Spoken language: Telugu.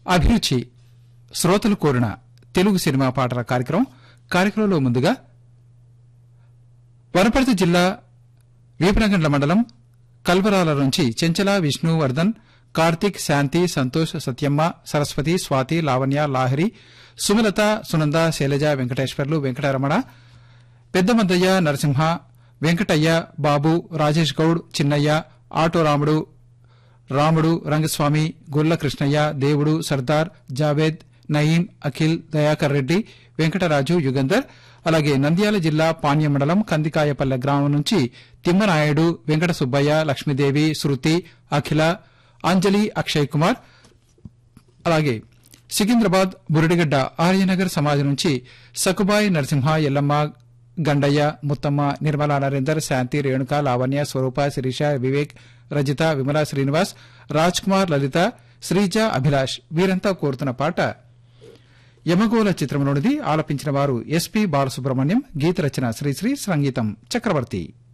అభిరుచి శ్రోతలు కోరిన తెలుగు సినిమా పాటల కార్యక్రమం కార్యక్రమంలో ముందుగా వనపర్తి జిల్లా వీపనగండ్ల మండలం కల్వరాల నుంచి చెంచల విష్ణువర్ధన్ కార్తీక్ శాంతి సంతోష్ సత్యమ్మ సరస్వతి స్వాతి లావణ్య లాహరి సుమలత సునంద శైలజ వెంకటేశ్వర్లు వెంకటరమణ పెద్దమద్దయ్య నరసింహ వెంకటయ్య బాబు రాజేష్ గౌడ్ చిన్నయ్య ఆటో రాముడు రాముడు రంగస్వామి గొల్ల కృష్ణయ్య దేవుడు సర్దార్ జావేద్ నయీం అఖిల్ దయాకర్ రెడ్డి వెంకటరాజు యుగంధర్ అలాగే నంద్యాల జిల్లా పాణ్య మండలం కందికాయపల్లె గ్రామం నుంచి తిమ్మనాయుడు వెంకట సుబ్బయ్య లక్ష్మీదేవి శృతి అఖిల అంజలి అక్షయ్ కుమార్ అలాగే సికింద్రాబాద్ బురిడిగడ్డ ఆర్యనగర్ సమాజం నుంచి సకుబాయి నరసింహ ఎల్లమ్మ గండయ్య ముత్తమ్మ నిర్మలా నరేందర్ శాంతి రేణుక లావణ్య స్వరూప శిరీష వివేక్ రజిత విమలా శ్రీనివాస్ రాజ్ కుమార్ లలిత శ్రీజ అభిలాష్ వీరంతా కోరుతున్న పాట యమగోళ చిత్రంలోనిది ఆలపించిన వారు ఎస్పీ బాలసుబ్రహ్మణ్యం గీత రచన శ్రీశ్రీ సంగీతం చక్రవర్తి